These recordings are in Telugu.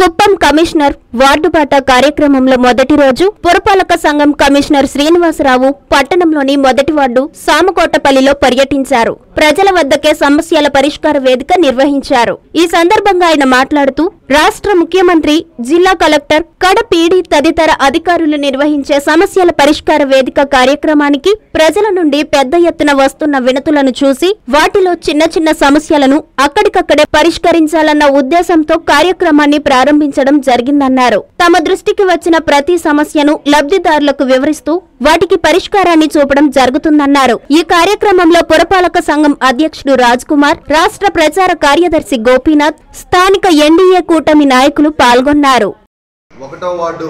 కుప్పం కమిషనర్ వార్డుబాట కార్యక్రమంలో మొదటి రోజు పురపాలక సంఘం కమిషనర్ శ్రీనివాసరావు పట్టణంలోని మొదటి వార్డు సామకోటపల్లిలో పర్యటించారు ప్రజల వద్దకే సమస్యల పరిష్కార వేదిక నిర్వహించారు ఈ సందర్భంగా ఆయన మాట్లాడుతూ రాష్ట్ర ముఖ్యమంత్రి జిల్లా కలెక్టర్ కడపీడి తదితర అధికారులు నిర్వహించే సమస్యల పరిష్కార వేదిక కార్యక్రమానికి ప్రజల నుండి పెద్ద ఎత్తున వస్తున్న వినతులను చూసి వాటిలో చిన్న చిన్న సమస్యలను అక్కడికక్కడే పరిష్కరించాలన్న ఉద్దేశంతో కార్యక్రమాన్ని ప్రారంభించడం జరిగిందన్నారు తమ దృష్టికి వచ్చిన ప్రతి సమస్యను లబ్ధిదారులకు వివరిస్తూ వాటికి పరిష్కారాన్ని చూపడం జరుగుతుందన్నారు ఈ కార్యక్రమంలో పురపాలక సంఘం అధ్యక్షుడు రాజ్ కుమార్ రాష్ట్ర ప్రచార కార్యదర్శి గోపీనాథ్ స్థానిక ఎన్డీఏ కూటమి నాయకులు పాల్గొన్నారు ఒకటో వార్డు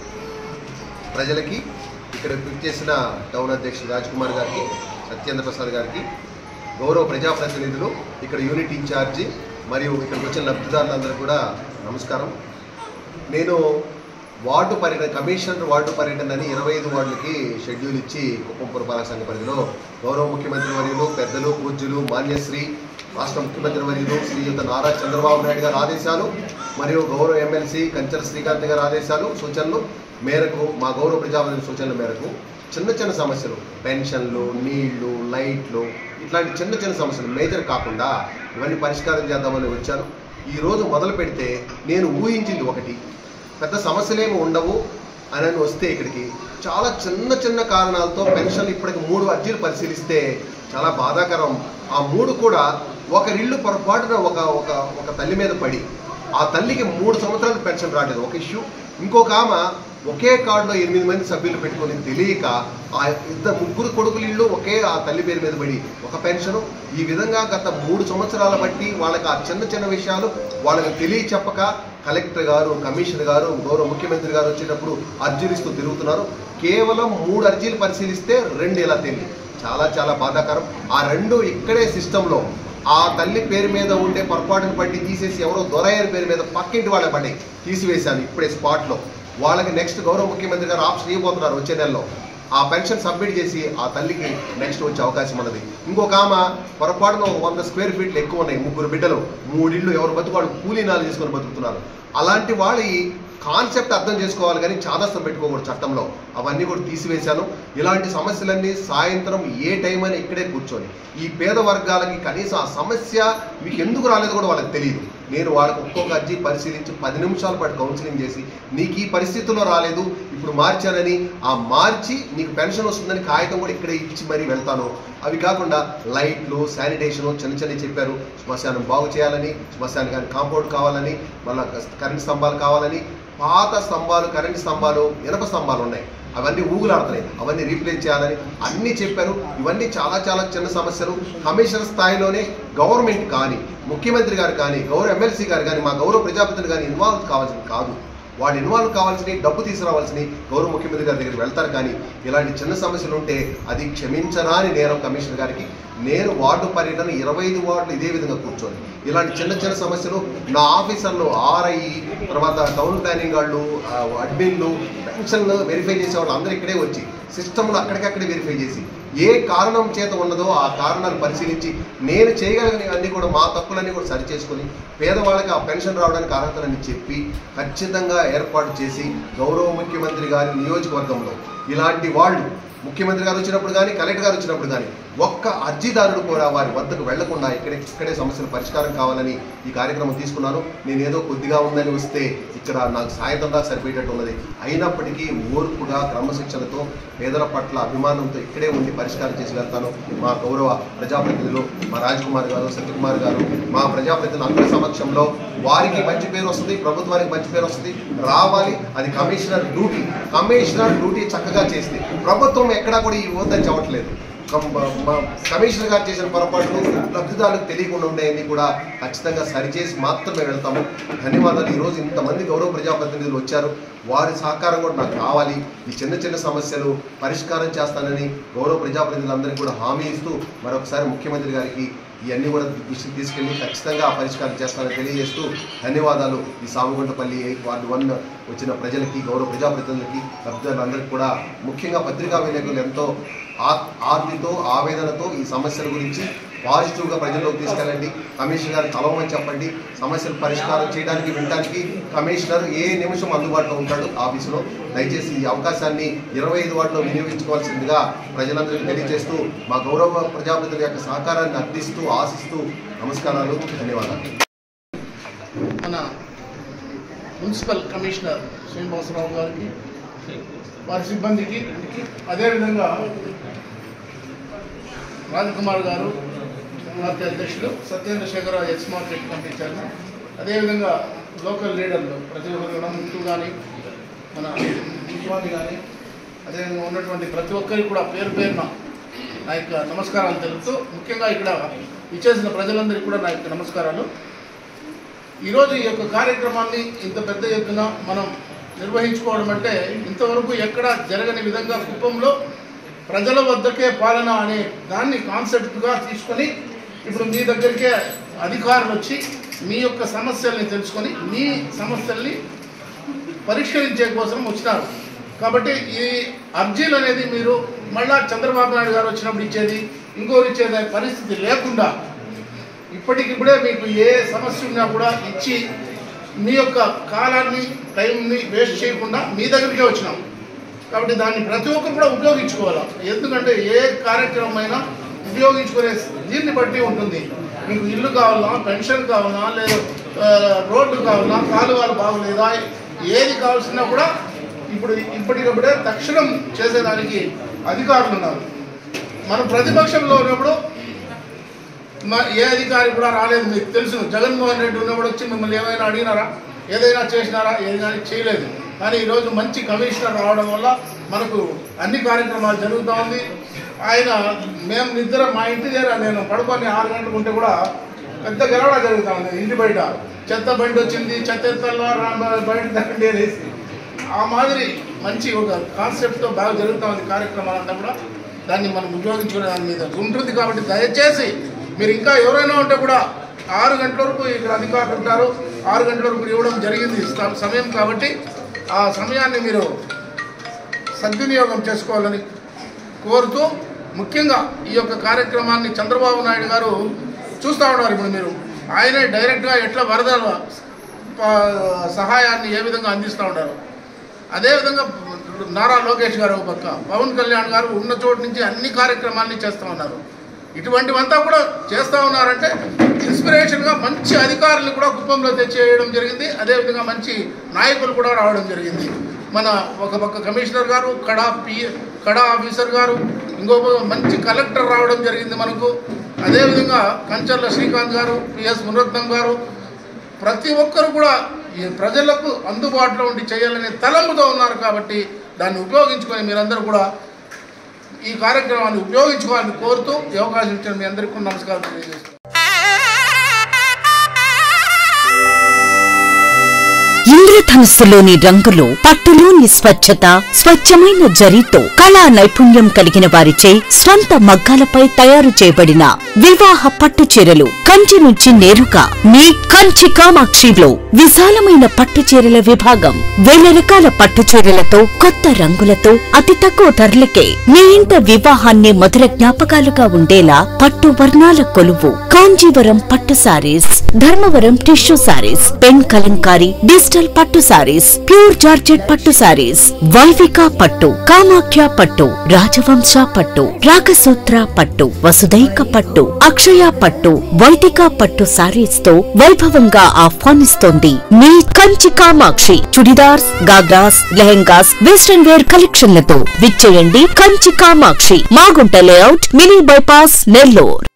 ప్రజలకి ఇక్కడ పిక్ చేసిన టౌన్ అధ్యక్షుడు రాజ్ కుమార్ గారికి సత్యేంద్ర ప్రసాద్ గారికి గౌరవ ప్రజాప్రతినిధులు ఇక్కడ యూనిట్ ఇన్ఛార్జి మరియు ఇక్కడికి వచ్చిన లబ్ధిదారులందరూ కూడా నమస్కారం నేను వార్డు పర్యటన కమిషనర్ వార్డు పర్యటన అని ఇరవై ఐదు వార్డులకి షెడ్యూల్ ఇచ్చి కుప్పం పురపాలక సంఘ పరిధిలో గౌరవ ముఖ్యమంత్రి వర్యులు పెద్దలు పూజ్యులు మాన్యశ్రీ రాష్ట్ర ముఖ్యమంత్రి వర్యులు శ్రీయుత నారా చంద్రబాబు నాయుడు గారి ఆదేశాలు మరియు గౌరవ ఎమ్మెల్సీ కంచర శ్రీకాంత్ గారి ఆదేశాలు సూచనలు మేరకు మా గౌరవ ప్రజాప్రతినిధి సూచనల మేరకు చిన్న చిన్న సమస్యలు పెన్షన్లు నీళ్లు లైట్లు ఇట్లాంటి చిన్న చిన్న సమస్యలు మేజర్ కాకుండా ఇవన్నీ పరిష్కారం చేద్దామని వచ్చాను ఈ రోజు మొదలు పెడితే నేను ఊహించింది ఒకటి పెద్ద సమస్యలేమి ఉండవు అని అని వస్తే ఇక్కడికి చాలా చిన్న చిన్న కారణాలతో పెన్షన్ ఇప్పటికి మూడు అర్జీలు పరిశీలిస్తే చాలా బాధాకరం ఆ మూడు కూడా ఒకరిల్లు పొరపాటున ఒక ఒక ఒక తల్లి మీద పడి ఆ తల్లికి మూడు సంవత్సరాలు పెన్షన్ రాలేదు ఒక ఇష్యూ ఇంకొక ఆమె ఒకే కార్డులో ఎనిమిది మంది సభ్యులు పెట్టుకొని తెలియక ఆ ఇద్దరు ముగ్గురు కొడుకులు ఇళ్ళు ఒకే ఆ తల్లి పేరు మీద పడి ఒక పెన్షను ఈ విధంగా గత మూడు సంవత్సరాల బట్టి వాళ్ళకి ఆ చిన్న చిన్న విషయాలు వాళ్ళకి తెలియ చెప్పక కలెక్టర్ గారు కమిషనర్ గారు గౌరవ ముఖ్యమంత్రి గారు వచ్చేటప్పుడు అర్జీలు ఇస్తూ తిరుగుతున్నారు కేవలం మూడు అర్జీలు పరిశీలిస్తే రెండు ఇలా తెలియదు చాలా చాలా బాధాకరం ఆ రెండు ఇక్కడే సిస్టంలో ఆ తల్లి పేరు మీద ఉండే పొరపాటును బట్టి తీసేసి ఎవరో దొరయ్యని పేరు మీద పక్కింటి వాళ్ళకి పడ్డాయి తీసివేశాను ఇప్పుడే స్పాట్లో వాళ్ళకి నెక్స్ట్ గౌరవ ముఖ్యమంత్రి గారు ఆప్షన్ ఇవ్వబోతున్నారు వచ్చే నెలలో ఆ పెన్షన్ సబ్మిట్ చేసి ఆ తల్లికి నెక్స్ట్ వచ్చే అవకాశం ఉన్నది ఇంకొక ఆమె పొరపాటున ఒక వంద స్క్వేర్ ఫీట్లు ఎక్కువ ఉన్నాయి ముగ్గురు బిడ్డలు మూడిళ్ళు ఎవరు బతుకు వాళ్ళు కూలీనాలు చేసుకొని బతుకుతున్నారు అలాంటి వాళ్ళ కాన్సెప్ట్ అర్థం చేసుకోవాలి కానీ చాదస్తం పెట్టుకోకూడదు చట్టంలో అవన్నీ కూడా తీసివేశాను ఇలాంటి సమస్యలన్నీ సాయంత్రం ఏ టైం అని ఇక్కడే కూర్చొని ఈ పేద వర్గాలకి కనీసం ఆ సమస్య మీకు ఎందుకు రాలేదు కూడా వాళ్ళకి తెలియదు నేను వాళ్ళకి ఒక్కొక్క అర్జీ పరిశీలించి పది నిమిషాల పాటు కౌన్సిలింగ్ చేసి నీకు ఈ పరిస్థితుల్లో రాలేదు ఇప్పుడు మార్చానని ఆ మార్చి నీకు పెన్షన్ వస్తుందని కాగితం కూడా ఇక్కడే ఇచ్చి మరీ వెళ్తాను అవి కాకుండా లైట్లు శానిటేషన్ చిన్న చిన్న చెప్పారు శ్మశానం బాగు చేయాలని శ్మశానికి కాంపౌండ్ కావాలని మళ్ళీ కరెంట్ స్తంభాలు కావాలని పాత స్తంభాలు కరెంట్ స్తంభాలు ఇనప స్తంభాలు ఉన్నాయి అవన్నీ ఊగులాడుతున్నాయి అవన్నీ రీప్లేస్ చేయాలని అన్నీ చెప్పారు ఇవన్నీ చాలా చాలా చిన్న సమస్యలు కమిషనర్ స్థాయిలోనే గవర్నమెంట్ కానీ ముఖ్యమంత్రి గారు కానీ గౌరవ ఎమ్మెల్సీ గారు కానీ మా గౌరవ ప్రజాప్రతినిధులు కానీ ఇన్వాల్వ్ కావాల్సింది కాదు వాడు ఇన్వాల్వ్ కావాల్సిన డబ్బు తీసుకురావాల్సిన గౌరవ ముఖ్యమంత్రి గారి దగ్గరికి వెళ్తారు కానీ ఇలాంటి చిన్న సమస్యలు ఉంటే అది క్షమించరాని నేరం కమిషనర్ గారికి నేను వార్డు పర్యటన ఇరవై ఐదు వార్డులు ఇదే విధంగా కూర్చొని ఇలాంటి చిన్న చిన్న సమస్యలు నా ఆఫీసర్లు ఆర్ఐ తర్వాత టౌన్ ప్లానింగ్ వాళ్ళు ఆ, అడ్మిన్లు పెన్షన్లు వెరిఫై చేసే వాళ్ళు అందరూ ఇక్కడే వచ్చి సిస్టమ్లో అక్కడికక్కడే వెరిఫై చేసి ఏ కారణం చేత ఉన్నదో ఆ కారణాలు పరిశీలించి నేను చేయగలిగిన అన్ని కూడా మా తప్పులన్నీ కూడా సరి చేసుకొని పేదవాళ్ళకి ఆ పెన్షన్ రావడానికి అర్హతలని చెప్పి ఖచ్చితంగా ఏర్పాటు చేసి గౌరవ ముఖ్యమంత్రి గారి నియోజకవర్గంలో ఇలాంటి వాళ్ళు ముఖ్యమంత్రి గారు వచ్చినప్పుడు కానీ కలెక్టర్ గారు వచ్చినప్పుడు కానీ ఒక్క అర్జీదారుడు కూడా వారి వద్దకు వెళ్లకుండా ఇక్కడే ఇక్కడే సమస్యలు పరిష్కారం కావాలని ఈ కార్యక్రమం తీసుకున్నాను నేను ఏదో కొద్దిగా ఉందని వస్తే ఇక్కడ నాకు సాయంత్రం దాకా సరిపోయేటట్టు ఉన్నది అయినప్పటికీ ఓర్పుగా క్రమశిక్షణతో పేదల పట్ల అభిమానంతో ఇక్కడే ఉండి పరిష్కారం చేసి వెళ్తాను మా గౌరవ ప్రజాప్రతినిధులు మా రాజ్కుమార్ గారు సత్యకుమార్ గారు మా ప్రజాప్రతినిధులు అందరి సమక్షంలో వారికి మంచి పేరు వస్తుంది ప్రభుత్వానికి మంచి పేరు వస్తుంది రావాలి అది కమిషనర్ డ్యూటీ కమిషనర్ డ్యూటీ చక్కగా చేస్తే ప్రభుత్వం ఎక్కడా కూడా ఈ వద్దని చెప్పట్లేదు కం- మా కమిషనర్ గారు చేసిన పొరపాట్లు లబ్ధిదారులకు తెలియకుండా ఉండేవన్నీ కూడా ఖచ్చితంగా సరిచేసి మాత్రమే వెళ్తాము ధన్యవాదాలు ఈరోజు ఇంతమంది గౌరవ ప్రజాప్రతినిధులు వచ్చారు వారి సహకారం కూడా నాకు కావాలి ఈ చిన్న చిన్న సమస్యలు పరిష్కారం చేస్తానని గౌరవ ప్రజాప్రతినిధులందరికీ కూడా హామీ ఇస్తూ మరొకసారి ముఖ్యమంత్రి గారికి ఇవన్నీ కూడా దృష్టికి తీసుకెళ్లి ఖచ్చితంగా ఆ పరిష్కారం చేస్తానని తెలియజేస్తూ ధన్యవాదాలు ఈ సామగుంటపల్లి ఎయిట్ వార్డు వన్ వచ్చిన ప్రజలకి గౌరవ ప్రజాప్రతినిధులకి లబ్ధిదారులందరికీ కూడా ముఖ్యంగా పత్రికా విలేకరులు ఎంతో ఆ- ఆర్తితో ఆవేదనతో ఈ సమస్యల గురించి పాజిటివ్గా ప్రజల్లోకి తీసుకెళ్ళండి కమిషనర్ గారు కలవమని చెప్పండి సమస్యలు పరిష్కారం చేయడానికి వినడానికి కమిషనర్ ఏ నిమిషం అందుబాటులో ఉంటాడు ఆఫీసులో దయచేసి ఈ అవకాశాన్ని ఇరవై ఐదు వార్డులో వినియోగించుకోవాల్సిందిగా ప్రజలందరికీ తెలియజేస్తూ మా గౌరవ ప్రజాప్రతినిధుల యొక్క సహకారాన్ని అర్థిస్తూ ఆశిస్తూ నమస్కారాలు ధన్యవాదాలు మన మున్సిపల్ కమిషనర్ శ్రీనివాసరావు గారికి వారి సిబ్బందికి అదేవిధంగా రాజకుమార్ గారు పార్టీ అధ్యక్షులు Satyendra Shekhara ex market committee chairman అదేవిధంగా లోకల్ లీడర్లు ప్రతి ఒక్కరు ముట్టు కానీ మన స్వామి కానీ అదేవిధంగా ఉన్నటువంటి ప్రతి ఒక్కరికి కూడా పేరు పేరున నా యొక్క నమస్కారాలు తెలుపుతూ ముఖ్యంగా ఇక్కడ ఇచ్చేసిన ప్రజలందరికీ కూడా నా యొక్క నమస్కారాలు ఈరోజు ఈ యొక్క కార్యక్రమాన్ని ఇంత పెద్ద ఎత్తున మనం నిర్వహించుకోవడం అంటే ఇంతవరకు ఎక్కడ జరగని విధంగా కుప్పంలో ప్రజల వద్దకే పాలన అనే దాన్ని కాన్సెప్ట్గా తీసుకొని ఇప్పుడు మీ దగ్గరికే అధికారులు వచ్చి మీ యొక్క సమస్యల్ని తెలుసుకొని మీ సమస్యల్ని పరిష్కరించే కోసం వచ్చినారు కాబట్టి ఈ అర్జీలు అనేది మీరు మళ్ళా చంద్రబాబు నాయుడు గారు వచ్చినప్పుడు ఇచ్చేది ఇంకోరు ఇచ్చేది అనే పరిస్థితి లేకుండా ఇప్పటికిప్పుడే మీకు ఏ సమస్య ఉన్నా కూడా ఇచ్చి మీ యొక్క కాలాన్ని టైంని వేస్ట్ చేయకుండా మీ దగ్గరికే వచ్చినాం కాబట్టి దాన్ని ప్రతి ఒక్కరు కూడా ఉపయోగించుకోవాలి ఎందుకంటే ఏ కార్యక్రమం అయినా ఉపయోగించుకునే దీన్ని బట్టి ఉంటుంది మీకు ఇల్లు కావాలా పెన్షన్ కావాలా లేదా ఆ, రోడ్లు కావాలా కాలువలు బాగలేదా ఏది కావాల్సినా కూడా ఇప్పుడు ఇప్పటికప్పుడే తక్షణం చేసేదానికి అధికారులు ఉన్నారు మనం ప్రతిపక్షంలో ఉన్నప్పుడు మా- ఏ అధికారి కూడా రాలేదు మీకు తెలుసు జగన్మోహన్ రెడ్డి ఉన్నప్పుడు వచ్చి మిమ్మల్ని ఏమైనా అడిగినారా ఏదైనా చేసినారా ఏదైనా చేయలేదు కానీ ఈరోజు మంచి కమిషనర్ రావడం వల్ల మనకు అన్ని కార్యక్రమాలు జరుగుతూ ఉంది ఆయన మేము నిద్ర మా ఇంటి దగ్గర నేను పడుకొని ఆరు గంటలకు ఉంటే కూడా పెద్ద గెలవడ జరుగుతూ ఉంది ఇంటి బయట చెత్త బండి వచ్చింది చెత్త ఎత్తల్లో రా- బయట దండి అనేసి ఆ మాదిరి మంచి ఒక కాన్సెప్ట్తో బాగా జరుగుతూ ఉంది కార్యక్రమాలంతా కూడా దాన్ని మనం ఉపయోగించుకునే దాని మీద ఉంటుంది కాబట్టి దయచేసి మీరు ఇంకా ఎవరైనా ఉంటే కూడా ఆరు గంటల వరకు ఇక్కడ అధికారులు ఉంటారు ఆరు గంటల వరకు ఇవ్వడం జరిగింది స- సమయం కాబట్టి ఆ సమయాన్ని మీరు సద్వినియోగం చేసుకోవాలని కోరుతూ ముఖ్యంగా ఈ యొక్క కార్యక్రమాన్ని చంద్రబాబు నాయుడు గారు చూస్తూ ఉన్నారు ఇప్పుడు మీరు ఆయనే డైరెక్ట్గా ఎట్లా వరద ప- సహాయాన్ని ఏ విధంగా అందిస్తూ ఉంటారు అదేవిధంగా నారా లోకేష్ గారు ఒక పక్క పవన్ కళ్యాణ్ గారు ఉన్న చోటు నుంచి అన్ని కార్యక్రమాన్ని చేస్తూ ఉన్నారు ఇటువంటివంతా కూడా చేస్తూ ఉన్నారంటే ఇన్స్పిరేషన్గా మంచి అధికారులు కూడా కుప్పంలో తెచ్చేయడం జరిగింది అదేవిధంగా మంచి నాయకులు కూడా రావడం జరిగింది మన ఒక పక్క కమిషనర్ గారు కడా పి కడా ఆఫీసర్ గారు ఇంకో పక్క మంచి కలెక్టర్ రావడం జరిగింది మనకు అదేవిధంగా కంచర్ల శ్రీకాంత్ గారు పిఎస్ మునరత్నం గారు ప్రతి ఒక్కరు కూడా ఈ ప్రజలకు అందుబాటులో ఉండి చేయాలనే తలంపుతో ఉన్నారు కాబట్టి దాన్ని ఉపయోగించుకొని మీరందరూ కూడా ఈ కార్యక్రమాన్ని ఉపయోగించుకోవాలని కోరుతూ ఈ అవకాశం ఇచ్చిన మీ అందరికీ కూడా నమస్కారం తెలియజేస్తున్నాను ఇంద్రధనుస్సులోని రంగులు పట్టులోని స్వచ్ఛత స్వచ్ఛమైన జరీతో కళా నైపుణ్యం కలిగిన వారిచే స్వంత మగ్గాలపై తయారు చేయబడిన వివాహ పట్టు చీరలు కంచి నుంచి నేరుగా మీ కంచి కామాక్షిలో విశాలమైన పట్టు చీరల విభాగం వేల రకాల పట్టు చీరలతో కొత్త రంగులతో అతి తక్కువ ధరలకే మీ ఇంట వివాహాన్ని మధుర జ్ఞాపకాలుగా ఉండేలా పట్టు వర్ణాల కొలువు కాంజీవరం పట్టు saris Dharmavaram tissue saris pen Kalamkari digital పట్టు సారీస్ ప్యూర్ జార్జెట్ పట్టు సారీస్ వైవిక పట్టు కామాఖ్య పట్టు రాజవంశ పట్టు రాగసూత్ర పట్టు వసుదైక పట్టు అక్షయ పట్టు వైదిక పట్టు సారీస్ తో వైభవంగా ఆహ్వానిస్తోంది మీ కంచి కామాక్షి చుడిదార్స్ గాగ్రాస్ లెహెంగాస్ వెస్టర్న్ వేర్ కలెక్షన్లతో విచ్చేయండి Kanchi Kamakshi Magunta layout mini bypass Nellore